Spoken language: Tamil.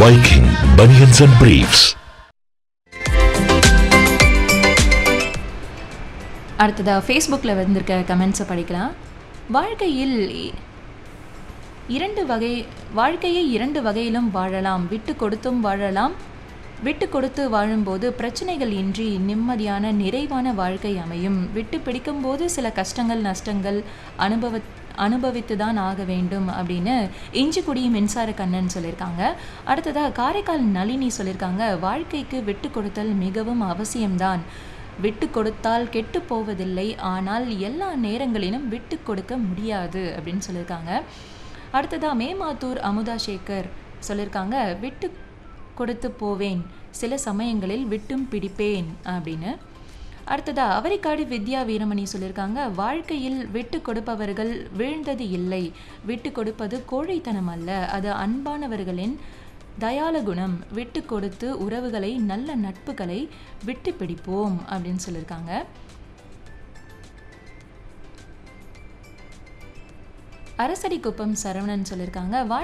Viking Bunions and Briefs. அடுத்ததாக ஃபேஸ்புக்கில் வந்திருக்க கமெண்ட்ஸை படிக்கலாம் வாழ்க்கையில் இ- இரண்டு வகை வாழ்க்கையை இரண்டு வகையிலும் வாழலாம் விட்டு கொடுத்தும் வாழலாம் விட்டு கொடுத்து வாழும்போது பிரச்சனைகள் இன்றி நிம்மதியான நிறைவான வாழ்க்கை அமையும் விட்டு பிடிக்கும்போது சில கஷ்டங்கள் நஷ்டங்கள் அனுபவ அனுபவித்து தான் ஆக வேண்டும் அப்படின்னு இஞ்சிக்குடி மின்சார கண்ணன் சொல்லியிருக்காங்க அடுத்ததாக காரைக்கால் நளினி சொல்லியிருக்காங்க வாழ்க்கைக்கு விட்டு கொடுத்தல் மிகவும் அவசியம்தான் விட்டு கொடுத்தால் கெட்டு போவதில்லை ஆனால் எல்லா நேரங்களிலும் விட்டு கொடுக்க முடியாது அப்படின்னு சொல்லியிருக்காங்க அடுத்ததாக மேமாத்தூர் அமுதா சேகர் சொல்லியிருக்காங்க விட்டு கொடுத்து போவேன் சில சமயங்களில் விட்டும் பிடிப்பேன் அப்படின்னு அடுத்ததா அவரிக்காடு வித்யா வீரமணி சொல்லியிருக்காங்க வாழ்க்கையில் விட்டு கொடுப்பவர்கள் வீழ்ந்தது இல்லை விட்டு கொடுப்பது கோழைத்தனம் அல்ல அது அன்பானவர்களின் தயால குணம் விட்டு கொடுத்து உறவுகளை நல்ல நட்புகளை விட்டு பிடிப்போம் அப்படின்னு சொல்லியிருக்காங்க அரசடி குப்பம் சரவணன் சொல்லியிருக்காங்க